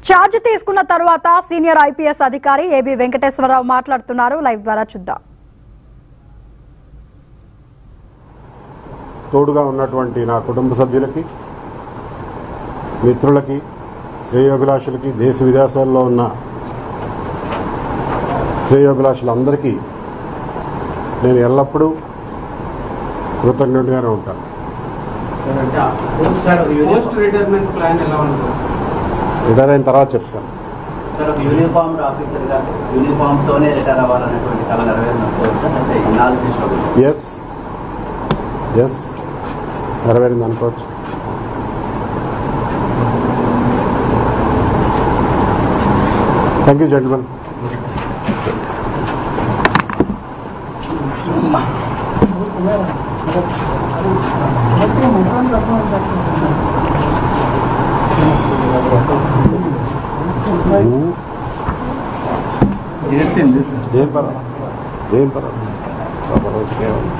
Charge తీసుకున్న తరువాత senior IPS అధికారి ఏబి వెంకటేశ్వరరావు మాట్లాడుతున్నారు లైవ్ ద్వారా చూద్దాం తోడుగా ఉన్నటువంటి నా కుటుంబ సభ్యులకి మిత్రులకి శ్రేయోభిలాషులకి దేశ విదేశాల్లో ఉన్న శ్రేయోభిలాషులందరికీ నేను ఎల్లప్పుడూ కృతజ్ఞుడిగానే ఉంటాను సార్ పోస్ట్ రిటైర్మెంట్ ప్లాన్ ఎలా ఉంటుంది రిటైర్ అయిన తర్వాత చెప్తాను సార్ ఒక యూనిఫామ్ ఆఫీసర్ గా యూనిఫామ్ తోనే రిటైర్ అవ్వాలనేటువంటి కళ నెరవేరినప్పుడు అంటే ఇన్నాళ్ళు తీసుకోవచ్చు ఎస్ ఎస్ నెరవేరింది అనుకోవచ్చు థ్యాంక్ యూ జెంట్మెన్ ఏం పర్వాలేదు ఏం పర్వాలేదు ఒక రోజుకే ఉంది.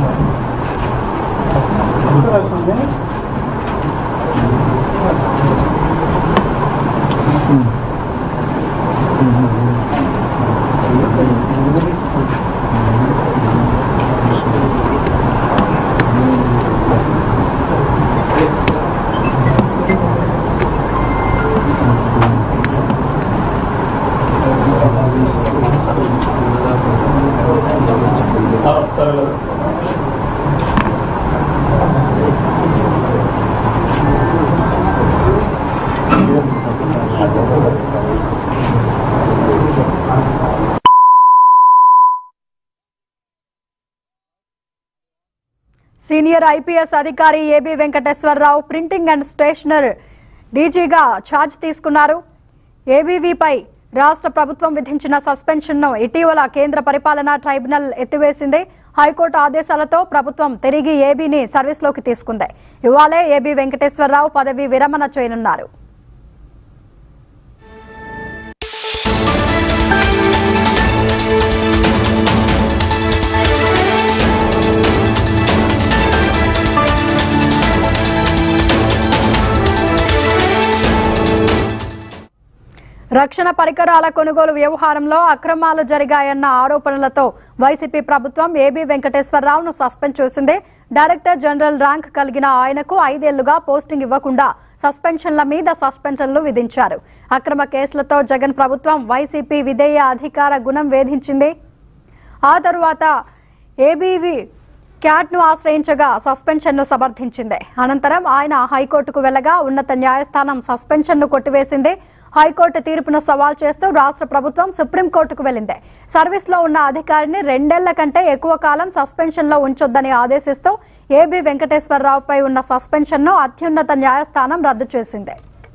సీనియర్ ఐపీఎస్ అధికారి AB Venkateswara Rao printing and stationer డీజీగా ఛార్జ్ తీసుకున్నారు ఏబీవీపై రాష్ట్ర ప్రభుత్వం విధించిన సస్పెన్షన్ను ఇటీవల కేంద్ర పరిపాలనా ట్రైబ్యునల్ ఎత్తివేసింది హైకోర్టు ఆదేశాలతో ప్రభుత్వం తిరిగి ఏబీని సర్వీస్లోకి తీసుకుంది ఇవాళే ఏబీ వెంకటేశ్వరరావు పదవి విరమణ చేయనున్నారు రక్షణ పరికరాల కొనుగోలు వ్యవహారంలో అక్రమాలు జరిగాయన్న ఆరోపణలతో వైసీపీ ప్రభుత్వం ఏబీ వెంకటేశ్వరరావును సస్పెండ్ చేసింది డైరెక్టర్ జనరల్ ర్యాంక్ కలిగిన ఆయనకు ఐదేళ్లుగా పోస్టింగ్ ఇవ్వకుండా సస్పెన్షన్ల మీద సస్పెన్షన్లు విధించారు అక్రమ కేసులతో జగన్ ప్రభుత్వం వైసీపీ విధేయ అధికార గుణం వేధించింది ఆ తరువాత ఏబీవీ క్యాట్ను ఆశ్రయించగా సస్పెన్షన్ను సమర్థించింది అనంతరం ఆయన హైకోర్టుకు వెళ్లగా ఉన్నత న్యాయస్థానం సస్పెన్షన్ను కొట్టివేసింది హైకోర్టు తీర్పును సవాల్ చేస్తూ రాష్ట్ర ప్రభుత్వం సుప్రీంకోర్టుకు వెళ్లింది సర్వీస్లో ఉన్న అధికారిని రెండేళ్ల కంటే ఎక్కువ కాలం సస్పెన్షన్లో ఉంచొద్దని ఆదేశిస్తూ ఏబీ వెంకటేశ్వరరావుపై ఉన్న సస్పెన్షన్ను అత్యున్నత న్యాయస్థానం రద్దు చేసింది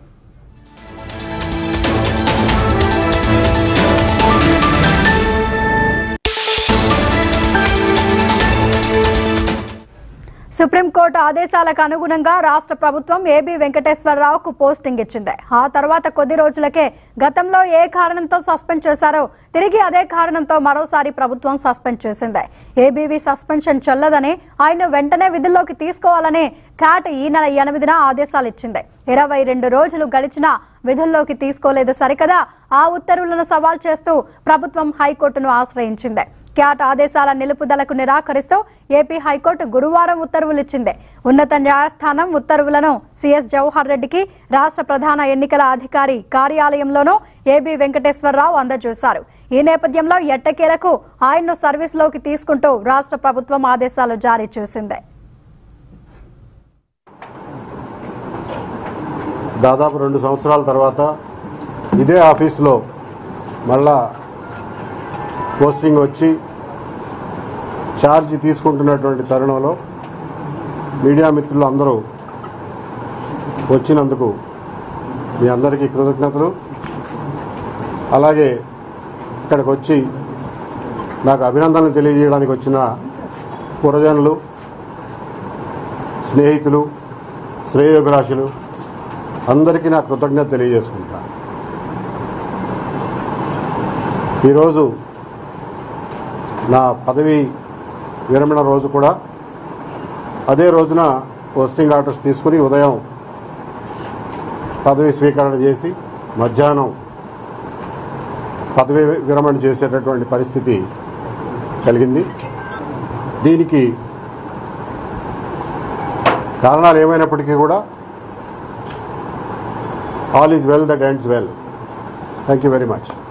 సుప్రీంకోర్టు ఆదేశాలకు అనుగుణంగా రాష్ట్ర ప్రభుత్వం ఏబీ వెంకటేశ్వరరావుకు పోస్టింగ్ ఇచ్చింది ఆ తర్వాత కొద్ది రోజులకే గతంలో ఏ కారణంతో సస్పెండ్ చేశారో తిరిగి అదే కారణంతో మరోసారి ప్రభుత్వం సస్పెండ్ చేసింది ఏబీవీ సస్పెన్షన్ చెల్లదని ఆయన వెంటనే విధుల్లోకి తీసుకోవాలని క్యాట్ ఈ నెల ఎనిమిదిన ఆదేశాలు ఇచ్చింది ఇరవై రెండు రోజులు గడిచినా విధుల్లోకి తీసుకోలేదు సరికదా ఆ ఉత్తర్వులను సవాల్ చేస్తూ ప్రభుత్వం హైకోర్టును ఆశ్రయించింది క్యాట్ ఆదేశాల నిలుపుదలకు నిరాకరిస్తూ ఏపీ హైకోర్టు గురువారం ఉత్తర్వులిచ్చింది ఉన్నత న్యాయస్థానం ఉత్తర్వులను సీఎస్ జవహర్ రెడ్డికి రాష్ట్ర ప్రధాన ఎన్నికల అధికారి కార్యాలయంలోనూ ఏబీ వెంకటేశ్వరరావు అందజేశారు ఈ నేపథ్యంలో ఎట్టకేలకు ఆయన్ను సర్వీస్లోకి తీసుకుంటూ రాష్ట్ర ప్రభుత్వం ఆదేశాలు జారీ చేసింది దాదాపు రెండు సంవత్సరాల తర్వాత ఇదే ఆఫీస్లో మళ్ళా పోస్టింగ్ వచ్చి ఛార్జ్ తీసుకుంటున్నటువంటి తరుణంలో మీడియా మిత్రులు అందరూ వచ్చినందుకు మీ అందరికీ కృతజ్ఞతలు అలాగే ఇక్కడికి వచ్చి నాకు అభినందనలు తెలియజేయడానికి వచ్చిన పురజనులు స్నేహితులు శ్రేయోభిలాషులు అందరికీ నా కృతజ్ఞత తెలియజేసుకుంటా ఈరోజు నా పదవి విరమణ రోజు కూడా అదే రోజున పోస్టింగ్ ఆర్డర్స్ తీసుకుని ఉదయం పదవి స్వీకరణ చేసి మధ్యాహ్నం పదవి విరమణ చేసేటటువంటి పరిస్థితి కలిగింది దీనికి కారణాలు ఏమైనప్పటికీ కూడా all is well that ends well thank you very much